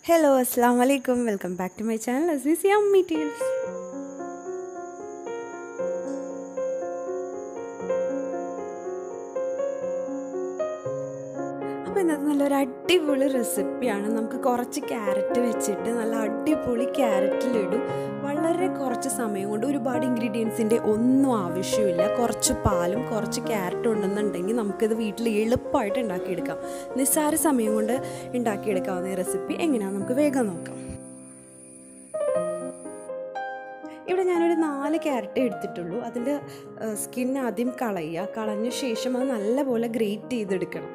hello അസ്സാം വലൈക്കും welcome back to my channel അസീസി അമ്മി ടീൽസ് അപ്പോൾ ഇന്നത്തെ നല്ലൊരു അടിപൊളി റെസിപ്പിയാണ് നമുക്ക് കുറച്ച് ക്യാരറ്റ് വെച്ചിട്ട് നല്ല അടിപൊളി ക്യാരറ്റിലിടും വളരെ കുറച്ച് സമയം കൊണ്ട് ഒരുപാട് ഇൻഗ്രീഡിയൻസിൻ്റെ ഒന്നും ആവശ്യമില്ല കുറച്ച് പാലും കുറച്ച് ക്യാരറ്റും ഉണ്ടെന്നുണ്ടെങ്കിൽ നമുക്കിത് വീട്ടിൽ എളുപ്പമായിട്ട് ഉണ്ടാക്കിയെടുക്കാം നിസ്സാര സമയം കൊണ്ട് ഉണ്ടാക്കിയെടുക്കാവുന്ന ഈ റെസിപ്പി എങ്ങനെയാണെന്ന് നമുക്ക് വേഗം നോക്കാം ഇവിടെ ഞാനൊരു നാല് ക്യാരറ്റ് എടുത്തിട്ടുള്ളൂ അതിൻ്റെ സ്കിൻ ആദ്യം കളയുക കളഞ്ഞ ശേഷം അത് നല്ലപോലെ ഗ്രേറ്റ് ചെയ്തെടുക്കണം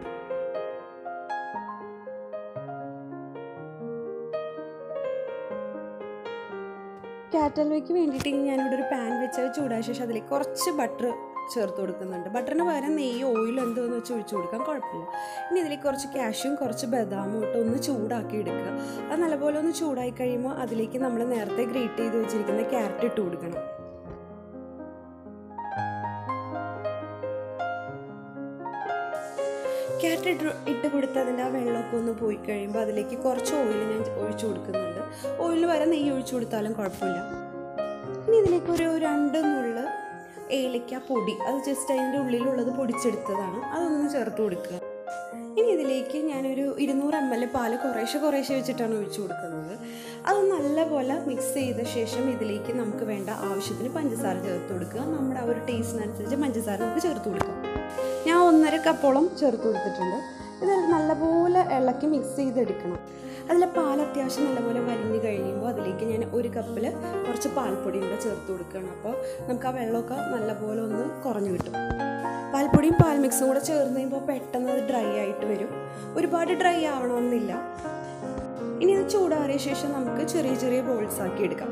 കാറ്റൽവയ്ക്ക് വേണ്ടിയിട്ട് ഞാനിവിടെ ഒരു പാൻ വെച്ച് അത് ചൂടായ ശേഷം അതിലേക്ക് കുറച്ച് ബട്ടർ ചേർത്ത് കൊടുക്കുന്നുണ്ട് ബട്ടറിന് പകരം നെയ്യോ ഓയിലോ എന്തോന്ന് വെച്ച് ഒഴിച്ചു കൊടുക്കാൻ കുഴപ്പമില്ല ഇനി ഇതിലേക്ക് കുറച്ച് കാഷ്യും കുറച്ച് ബദാമും ഇട്ട് ഒന്ന് ചൂടാക്കി എടുക്കുക അത് നല്ലപോലെ ഒന്ന് ചൂടായി കഴിയുമ്പോൾ അതിലേക്ക് നമ്മൾ നേരത്തെ ഗ്രേറ്റ് ചെയ്ത് വെച്ചിരിക്കുന്ന ക്യാരറ്റ് ഇട്ട് കൊടുക്കണം ക്യാരറ്റ് ഇട്ട് ഇട്ട് കൊടുത്ത് അതിൻ്റെ ആ വെള്ളമൊക്കെ ഒന്ന് പോയി കഴിയുമ്പോൾ അതിലേക്ക് കുറച്ച് ഓയിൽ ഞാൻ ഒഴിച്ചു കൊടുക്കുന്നുണ്ട് ഓയിൽ വരെ നെയ്യ് ഒഴിച്ചു കൊടുത്താലും കുഴപ്പമില്ല ഇനി ഇതിലേക്ക് ഒരു രണ്ട് നുള്ള് ഏലക്ക പൊടി അത് ജസ്റ്റ് അതിൻ്റെ ഉള്ളിലുള്ളത് പൊടിച്ചെടുത്തതാണ് അതൊന്ന് ചേർത്ത് കൊടുക്കുക ഇനി ഇതിലേക്ക് ഞാനൊരു ഇരുന്നൂറ് എം എൽ പാല് കുറേശ്ശെ കുറേശ്ശെ വെച്ചിട്ടാണ് ഒഴിച്ചു കൊടുക്കുന്നത് അത് നല്ലപോലെ മിക്സ് ചെയ്ത ശേഷം ഇതിലേക്ക് നമുക്ക് വേണ്ട ആവശ്യത്തിന് പഞ്ചസാര ചേർത്ത് കൊടുക്കുക നമ്മുടെ ആ ഒരു ടേസ്റ്റിനനുസരിച്ച് പഞ്ചസാര നമുക്ക് ചേർത്ത് കൊടുക്കാം ഞാൻ ഒന്നര കപ്പോളം ചേർത്ത് കൊടുത്തിട്ടുണ്ട് ഇത് നല്ലപോലെ ഇളക്കി മിക്സ് ചെയ്തെടുക്കണം അതിൽ പാൽ അത്യാവശ്യം നല്ലപോലെ വലിഞ്ഞ് കഴിയുമ്പോൾ അതിലേക്ക് ഞാൻ ഒരു കപ്പിൽ കുറച്ച് പാൽപ്പൊടി കൂടെ ചേർത്ത് കൊടുക്കുകയാണ് അപ്പോൾ നമുക്ക് ആ വെള്ളമൊക്കെ നല്ലപോലെ ഒന്ന് കുറഞ്ഞു കിട്ടും പാൽപ്പൊടിയും പാൽ മിക്സും കൂടെ ചേർന്ന് കഴിയുമ്പോൾ പെട്ടെന്ന് അത് ഡ്രൈ ആയിട്ട് വരും ഒരുപാട് ഡ്രൈ ആവണമെന്നില്ല ഇനി ഇത് ചൂടാറിയ ശേഷം നമുക്ക് ചെറിയ ചെറിയ ബോൾസ് ആക്കി എടുക്കാം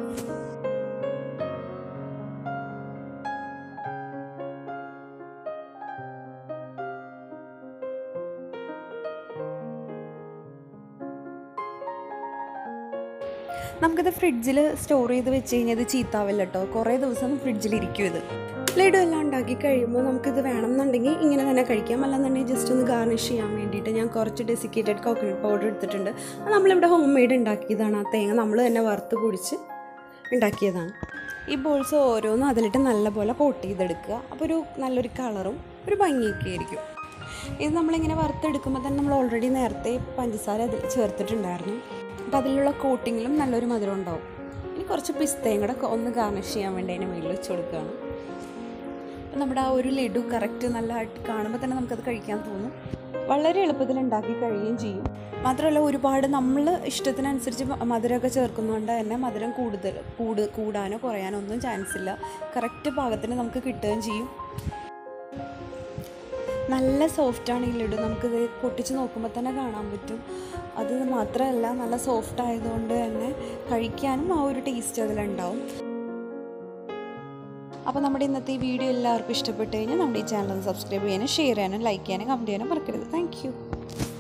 നമുക്കിത് ഫ്രിഡ്ജിൽ സ്റ്റോർ ചെയ്ത് വെച്ച് കഴിഞ്ഞാൽ ഇത് ചീത്താവില്ല കേട്ടോ കുറേ ദിവസം ഫ്രിഡ്ജിൽ ഇരിക്കും ഇത് ലഡു എല്ലാം ഉണ്ടാക്കി കഴിയുമ്പോൾ നമുക്കിത് വേണമെന്നുണ്ടെങ്കിൽ ഇങ്ങനെ തന്നെ കഴിക്കാം അല്ലാന്നുണ്ടെങ്കിൽ ജസ്റ്റ് ഒന്ന് ഗാർണിഷ് ചെയ്യാൻ വേണ്ടിയിട്ട് ഞാൻ കുറച്ച് ഡെസിക്കേറ്റഡ് കോക്കനട്ട് പൗഡർ എടുത്തിട്ടുണ്ട് അത് നമ്മളിവിടെ ഹോം മെയ്ഡ് ഉണ്ടാക്കിയതാണ് ആ തേങ്ങ നമ്മൾ തന്നെ വറുത്ത് പൊടിച്ച് ഉണ്ടാക്കിയതാണ് ഈ ബോൾസ് ഓരോന്നും അതിലിട്ട് നല്ലപോലെ കോട്ട് ചെയ്തെടുക്കുക അപ്പോൾ ഒരു നല്ലൊരു കളറും ഒരു ഭംഗിയൊക്കെ ആയിരിക്കും ഇത് നമ്മളിങ്ങനെ വറുത്തെടുക്കുമ്പോൾ തന്നെ നമ്മൾ ഓൾറെഡി നേരത്തെ പഞ്ചസാര അതിൽ ചേർത്തിട്ടുണ്ടായിരുന്നു അപ്പോൾ അതിലുള്ള കോട്ടിങ്ങിലും നല്ലൊരു മധുരം ഉണ്ടാവും ഇനി കുറച്ച് പിസ്തയും കൂടെ ഒന്ന് ഗാർണിഷ് ചെയ്യാൻ വേണ്ടി അതിന് മുകളിൽ വെച്ച് കൊടുക്കുകയാണ് അപ്പം നമ്മുടെ ആ ഒരു ലഡു കറക്റ്റ് നല്ലതായിട്ട് കാണുമ്പോൾ തന്നെ നമുക്കത് കഴിക്കാൻ തോന്നും വളരെ എളുപ്പത്തിൽ ഉണ്ടാക്കി കഴിയുകയും ചെയ്യും മാത്രമല്ല ഒരുപാട് നമ്മൾ ഇഷ്ടത്തിനനുസരിച്ച് മധുരമൊക്കെ ചേർക്കുന്നതുകൊണ്ട് തന്നെ മധുരം കൂടുതൽ കൂട് കൂടാനോ കുറയാനോ ഒന്നും ചാൻസ് ഇല്ല കറക്റ്റ് പാകത്തിന് നമുക്ക് കിട്ടുകയും ചെയ്യും നല്ല സോഫ്റ്റാണ് ഈ ലഡു നമുക്കിത് പൊട്ടിച്ച് നോക്കുമ്പോൾ തന്നെ കാണാൻ പറ്റും അത് മാത്രമല്ല നല്ല സോഫ്റ്റ് ആയതുകൊണ്ട് തന്നെ കഴിക്കാനും ആ ഒരു ടേസ്റ്റ് അതിലുണ്ടാവും അപ്പോൾ നമ്മുടെ ഇന്നത്തെ ഈ വീഡിയോ എല്ലാവർക്കും ഇഷ്ടപ്പെട്ട് കഴിഞ്ഞാൽ നമ്മുടെ ഈ ചാനൽ ഒന്ന് സബ്സ്ക്രൈബ് ചെയ്യാനും ഷെയർ ചെയ്യാനും ലൈക്ക് ചെയ്യാനും കമൻറ്റ് ചെയ്യാനും മറക്കരുത് താങ്ക്